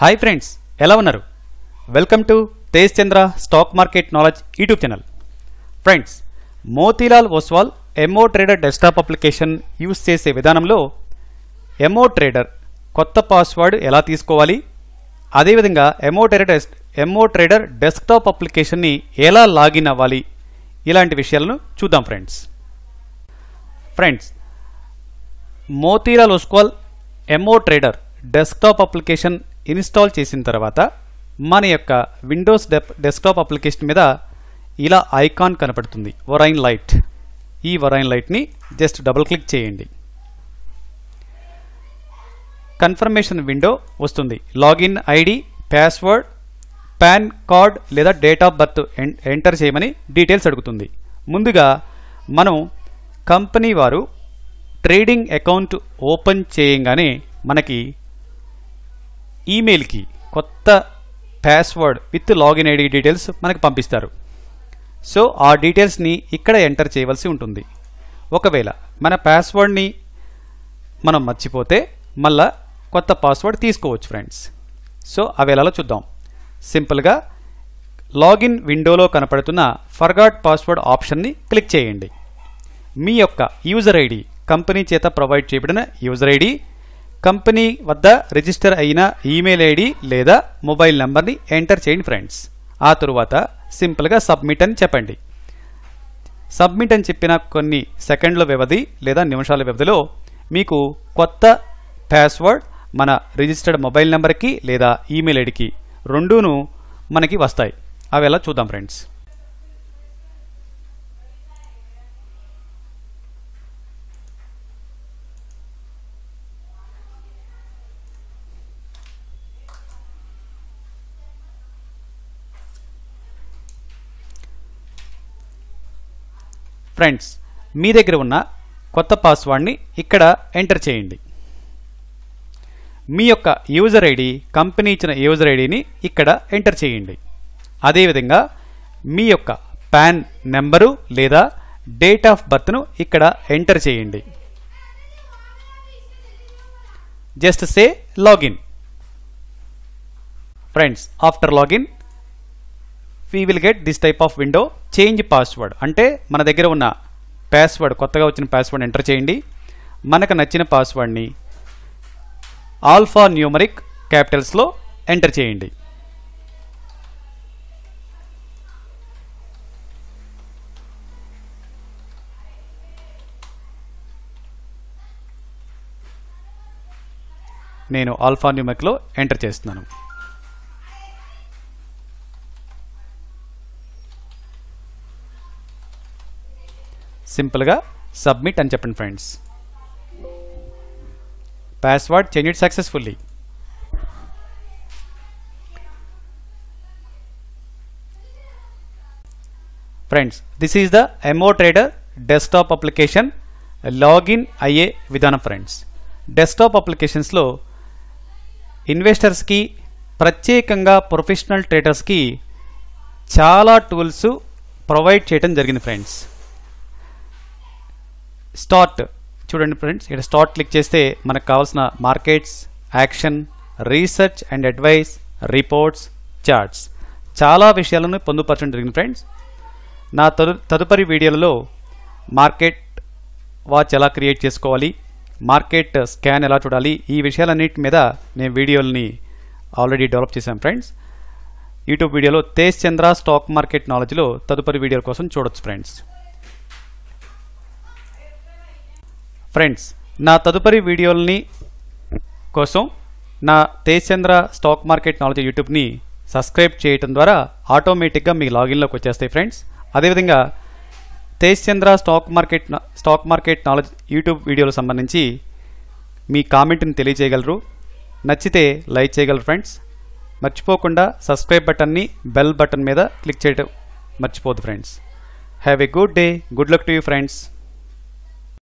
hi friends ఎలా ఉన్నారు welcome to Tej Chandra stock market knowledge YouTube channel friends Motilal Oswal MO trader desktop application use చేసే విధానంలో MO trader కొత్త password ఎలా తీసుకోవాలి అదేవిధంగా ఎంఓ ట్రేడర్ డెస్- ఎంఓ ట్రేడర్ డెస్క్టాప్ అప్లికేషన్ని ఎలా లాగిన్ అవ్వాలి ఇలాంటి విషయాలను చూద్దాం friends friends Motilal Oswal MO trader desktop application install చేసిన తర్వాత మన యొక్క విండోస్ డెప్ డెస్క్టాప్ అప్లికేషన్ మీద ఇలా ఐకాన్ కనపడుతుంది వరైన్ లైట్ ఈ వరైన్ లైట్ని జస్ట్ డబుల్ క్లిక్ చేయండి కన్ఫర్మేషన్ విండో వస్తుంది login ID password PAN card లేదా డేట్ ఆఫ్ బర్త్ ఎన్- ఎంటర్ చేయమని డీటెయిల్స్ అడుగుతుంది ముందుగా మనం కంపెనీ వారు ట్రేడింగ్ అకౌంట్ ఓపెన్ చేయంగానే మనకి ఈమెయిల్కి కొత్త password with login ID details మనకి పంపిస్తారు సో ఆ డీటెయిల్స్ని ఇక్కడ ఎంటర్ చేయవలసి ఉంటుంది ఒకవేళ మన పాస్వర్డ్ని మనం మర్చిపోతే మళ్ళా కొత్త పాస్వర్డ్ తీసుకోవచ్చు ఫ్రెండ్స్ సో అవి ఎలాలో చూద్దాం సింపుల్గా లాగిన్ విండోలో కనపడుతున్న ఫర్గాట్ పాస్వర్డ్ ఆప్షన్ని క్లిక్ చేయండి మీ యొక్క యూజర్ ఐడి కంపెనీ చేత ప్రొవైడ్ చేయబడిన యూజర్ ఐడి కంపెనీ వద్ద రిజిస్టర్ అయిన ఈమెయిల్ ఐడి లేదా మొబైల్ నెంబర్ని ఎంటర్ చేయండి ఫ్రెండ్స్ ఆ తరువాత సింపుల్గా సబ్మిట్ అని చెప్పండి సబ్మిట్ అని చెప్పిన కొన్ని సెకండ్ల వ్యవధి లేదా నిమిషాల వ్యవధిలో మీకు కొత్త పాస్వర్డ్ మన రిజిస్టర్డ్ మొబైల్ నెంబర్కి లేదా ఈమెయిల్ ఐడికి రెండూను మనకి వస్తాయి అవి ఎలా చూద్దాం ఫ్రెండ్స్ ఫ్రెండ్స్ మీ దగ్గర ఉన్న కొత్త పాస్వర్డ్ని ఇక్కడ ఎంటర్ చేయండి మీ యొక్క యూజర్ ఐడి కంపెనీ ఇచ్చిన యూజర్ ఐడిని ఇక్కడ ఎంటర్ చేయండి అదేవిధంగా మీ యొక్క పాన్ నెంబరు లేదా డేట్ ఆఫ్ బర్త్ను ఇక్కడ ఎంటర్ చేయండి just say login friends after login we will get this type of window change password అంటే మన దగ్గర ఉన్న పాస్వర్డ్ కొత్తగా వచ్చిన పాస్వర్డ్ ఎంటర్ చేయండి మనకు నచ్చిన పాస్వర్డ్ని ఆల్ఫా న్యూమరిక్ క్యాపిటల్స్లో ఎంటర్ చేయండి నేను ఆల్ఫా న్యూమరిక్లో ఎంటర్ చేస్తున్నాను సింపుల్గా సబ్మిట్ అని చెప్పండి friends password change it successfully friends this is the MO trader desktop application login అయ్యే విధానం ఫ్రెండ్స్ డెస్క్టాప్ అప్లికేషన్స్లో ఇన్వెస్టర్స్కి ప్రత్యేకంగా ప్రొఫెషనల్ ట్రేడర్స్కి చాలా టూల్స్ ప్రొవైడ్ చేయడం జరిగింది ఫ్రెండ్స్ స్టార్ట్ చూడండి ఫ్రెండ్స్ ఇక్కడ స్టార్ట్ క్లిక్ చేస్తే మనకు కావాల్సిన markets action research and advice reports charts చాలా విషయాలను పొందుపరచడం జరిగింది ఫ్రెండ్స్ నా తదు తదుపరి వీడియోలలో మార్కెట్ వాచ్ ఎలా క్రియేట్ చేసుకోవాలి మార్కెట్ స్కాన్ ఎలా చూడాలి ఈ విషయాలన్నిటి మీద నేను వీడియోలని ఆల్రెడీ డెవలప్ చేశాను ఫ్రెండ్స్ యూట్యూబ్ వీడియోలో తేజ్ చంద్ర స్టాక్ మార్కెట్ నాలెడ్జ్లో తదుపరి వీడియోల కోసం చూడొచ్చు ఫ్రెండ్స్ ఫ్రెండ్స్ నా తదుపరి వీడియోలని కోసం నా Tej Chandra stock market knowledge యూట్యూబ్ని సబ్స్క్రైబ్ చేయటం ద్వారా ఆటోమేటిక్గా మీ లాగిన్లోకి వచ్చేస్తాయి ఫ్రెండ్స్ అదేవిధంగా తేజ్ చంద్ర స్టాక్ మార్కెట్ నా- స్టాక్ మార్కెట్ నాలెడ్జ్ యూట్యూబ్ వీడియోలకు సంబంధించి మీ కామెంట్ని తెలియజేయగలరు నచ్చితే లైక్ చేయగలరు ఫ్రెండ్స్ మర్చిపోకుండా సబ్స్క్రైబ్ బటన్ని బెల్ బటన్ మీద క్లిక్ చేయడం మర్చిపోదు friends have a good day good luck to you friends